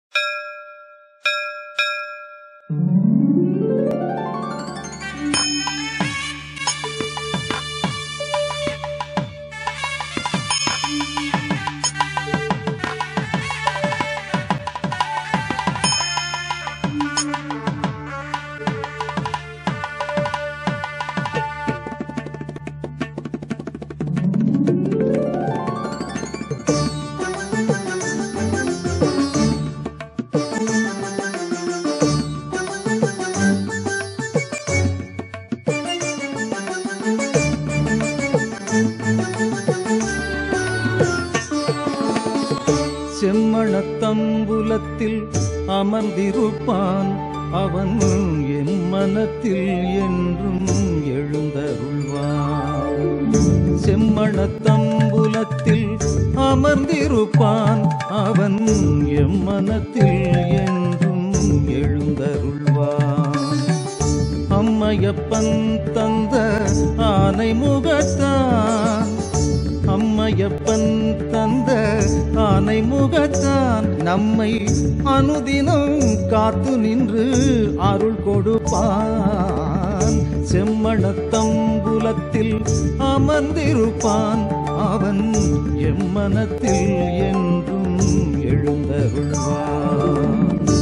செம்மணத்தம்புலத்தில் அமர்ந்திருப்பான் அவன் என் மனத்தில் என்றும் எழுந்தருள்வான் செம்மணத்தம்புலத்தில் அமர்ந்திருப்பான் அவன் எம் மனத்தில் என்றும் எழுந்தருள்வான் அம்மையப்பன் தந்த ஆனை முகத்தான் அம்மையப்பன் தந்த ஆனை முகத்தான் நம்மை அனுதினம் காத்து நின்று அருள் கொடுப்பான் செம்மணத்தம்புலத்தில் அமர்ந்திருப்பான் அவன் எம்மனத்தில் என்றும் எழுந்தருள்வான்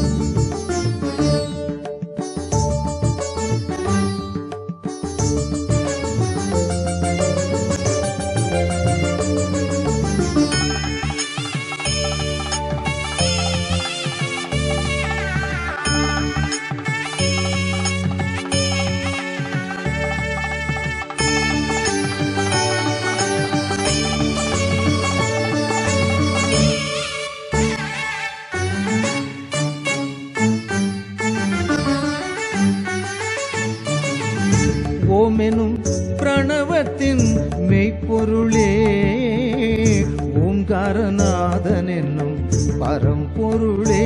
ஓமெனும் பிரணவத்தின் மெய்ப்பொருளே ஓங்காரநாதன் என்னும் பரம்பொருளே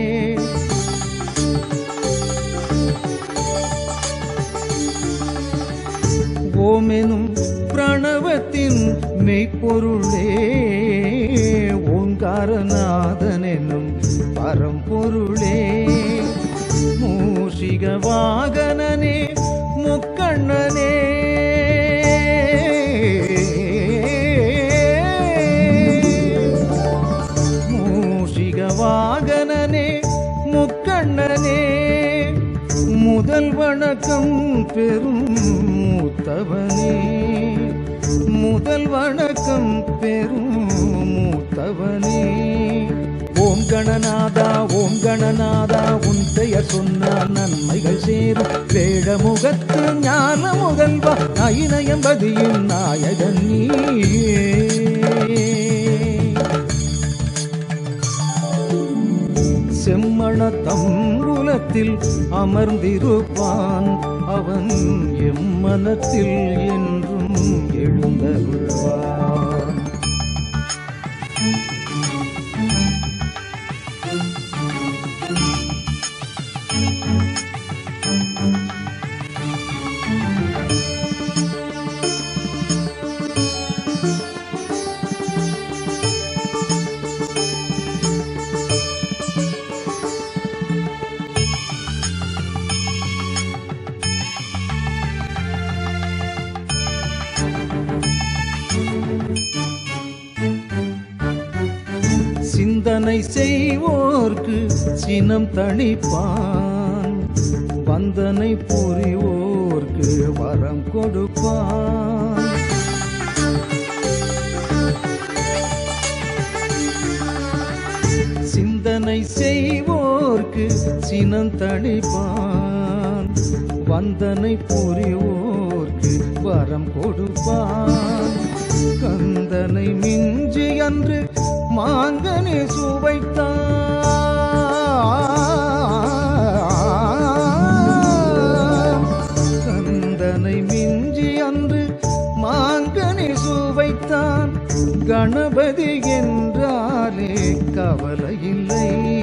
ஓமெனும் பிரணவத்தின் மெய்ப்பொருளே ஓங்காரநாதன் என்னும் பரம்பொருளே மூஷிக வாகனனே முக்கண்ணனே மூஷிக வாகனனே முக்கண்ணனே முதல் வணக்கம் பெரும் மூத்தவனே முதல் வணக்கம் பெரும் மூத்தவனே ஓம் கணநாதா ஓம் கணநாதா உன் பெயர் சொன்னால் நன்மைகள் சேரும் வேடமுகத்து ஞான முதல்வா நயினயம்பதியின் நாயகன் நீயே செம்மண தம்புலத்தில் அமர்ந்திருப்பான் அவன் எம்மனத்தில் என்றும் எழுந்தருள்வான் சிந்தனை செய்வோர்க்கு சினம் தணிப்பான் வந்தனை புரிவோர்க்கு வரம் கொடுப்பான் சிந்தனை செய்வோர்க்கு சினம் தணிப்பான் வந்தனை புரிவோர்க்கு வரம் கொடுப்பான் கந்தனை மிஞ்சி அன்று மாங்கனி சுவைத்தான் கந்தனை மிஞ்சி அன்று மாங்கனி சுவைத்தான் கணபதி என்றாலே கவலை இல்லை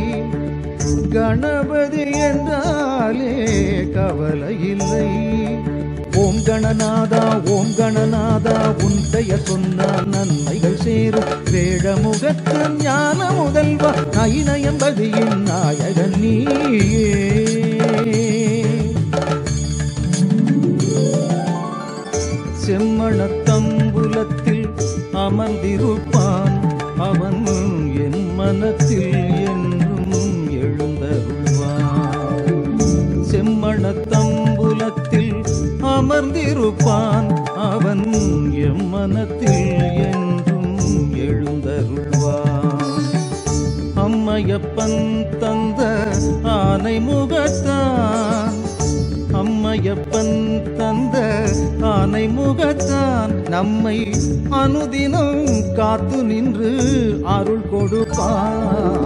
கணபதி என்றாலே கவலை இல்லை ஓம் கணநாதா ஓம் கணநாதா உன் பெயர் சொன்னால் நன்மைகள் சேரும் வேடமுகத்து ஞான முதல்வா நயினயம்பதியின் எம்மனத்தில் என்றும் எழுந்தருள்வான் செம்மணத்தம்புலத்தில் அமர்ந்திருப்பான் அவன் எம்மனத்தில் என்றும் எழுந்தருள்வான் அம்மையப்பன் தந்த ஆனை முகத்தான் அம்மையப்பன் தந்த ஆனை முகத்தான் நம்மை அனுதினம் காத்து நின்று அருள் கொடுப்பான்